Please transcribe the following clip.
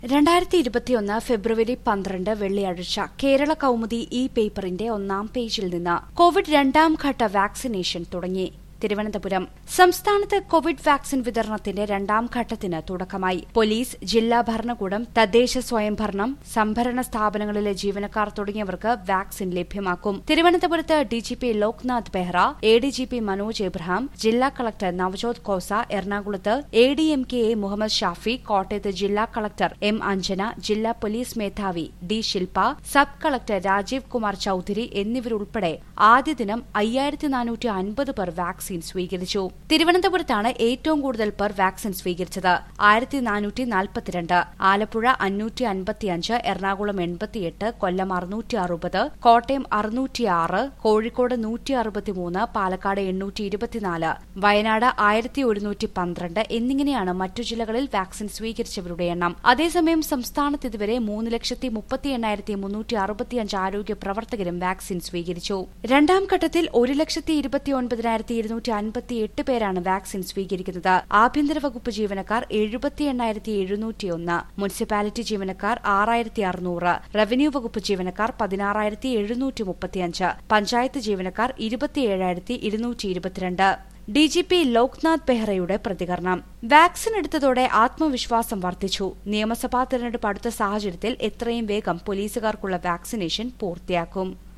രണ്ടായിരത്തി ഇരുപത്തിയൊന്ന് ഫെബ്രുവരി പന്ത്രണ്ട് വെള്ളിയാഴ്ച കേരള കൗമുദി ഇ പേപ്പറിന്റെ ഒന്നാം പേജിൽ നിന്ന് കോവിഡ് രണ്ടാം ഘട്ട വാക്സിനേഷൻ തുടങ്ങി തിരുവനന്തപുരം സംസ്ഥാനത്ത് കോവിഡ് വാക്സിൻ വിതരണത്തിന്റെ രണ്ടാം ഘട്ടത്തിന് തുടക്കമായി പോലീസ് ജില്ലാ ഭരണകൂടം തദ്ദേശ സ്വയംഭരണം സംഭരണ സ്ഥാപനങ്ങളിലെ ജീവനക്കാർ തുടങ്ങിയവർക്ക് വാക്സിൻ ലഭ്യമാക്കും തിരുവനന്തപുരത്ത് DGP Loknath Behera A D G P Manoj Abraham ജില്ലാ കളക്ടർ നവജോത് ഖോസ എറണാകുളത്ത് A D M K A Muhammad Shafi കോട്ടയത്ത് ജില്ലാ കളക്ടർ എം അഞ്ജന ജില്ലാ പോലീസ് മേധാവി D Shilpa sub collector Rajeev Kumar Chaudhary എന്നിവരുൾപ്പെടെ ആദ്യ ദിനം അയ്യായിരത്തി നാനൂറ്റി അൻപത് പേർ വാക്സിൻ സ്വീകരിച്ചു തിരുവനന്തപുരത്താണ് ഏറ്റവും കൂടുതൽ പേർ വാക്സിൻ സ്വീകരിച്ചത് ആയിരത്തി നാനൂറ്റി നാൽപ്പത്തിരണ്ട് ആലപ്പുഴ അഞ്ഞൂറ്റി അൻപത്തിയഞ്ച് എറണാകുളം എൺപത്തിയെട്ട് കൊല്ലം അറുന്നൂറ്റി അറുപത് കോട്ടയം അറുന്നൂറ്റിയാറ് കോഴിക്കോട് നൂറ്റി അറുപത്തിമൂന്ന് പാലക്കാട് എണ്ണൂറ്റി ഇരുപത്തിനാല് വയനാട് ആയിരത്തി ഒരുന്നൂറ്റി പന്ത്രണ്ട് എന്നിങ്ങനെയാണ് മറ്റു ജില്ലകളിൽ വാക്സിൻ സ്വീകരിച്ചവരുടെ എണ്ണം അതേസമയം സംസ്ഥാനത്ത് ഇതുവരെ മൂന്ന് ലക്ഷത്തി മുപ്പത്തി എണ്ണായിരത്തി മുന്നൂറ്റി അറുപത്തിയഞ്ച് ആരോഗ്യ പ്രവർത്തകരും വാക്സിൻ സ്വീകരിച്ചു രണ്ടാം ഘട്ടത്തിൽ ഒരു ലക്ഷത്തി ഇരുപത്തി ഒൻപതിനായിരത്തി ഇരുന്നൂറ്റി അൻപത്തി എട്ട് പേരാണ് വാക്സിൻ സ്വീകരിക്കുന്നത് ആഭ്യന്തര വകുപ്പ് ജീവനക്കാർ എഴുപത്തി എണ്ണായിരത്തി എഴുന്നൂറ്റിയൊന്ന് മുനിസിപ്പാലിറ്റി ജീവനക്കാർ ആറായിരത്തി അറുന്നൂറ് റവന്യൂ വകുപ്പ് ജീവനക്കാർ പതിനാറായിരത്തി എഴുന്നൂറ്റി മുപ്പത്തിയഞ്ച് പഞ്ചായത്ത് ജീവനക്കാർ ഇരുപത്തിയേഴായിരത്തി ഇരുന്നൂറ്റി ഇരുപത്തിരണ്ട് ഡി ജി പി ലോക്നാഥ് ബെഹ്റയുടെ പ്രതികരണം വാക്സിൻ എടുത്തതോടെ ആത്മവിശ്വാസം വർദ്ധിച്ചു നിയമസഭാ തെരഞ്ഞെടുപ്പ് അടുത്ത സാഹചര്യത്തിൽ എത്രയും വേഗം പോലീസുകാർക്കുള്ള വാക്സിനേഷൻ പൂർത്തിയാക്കും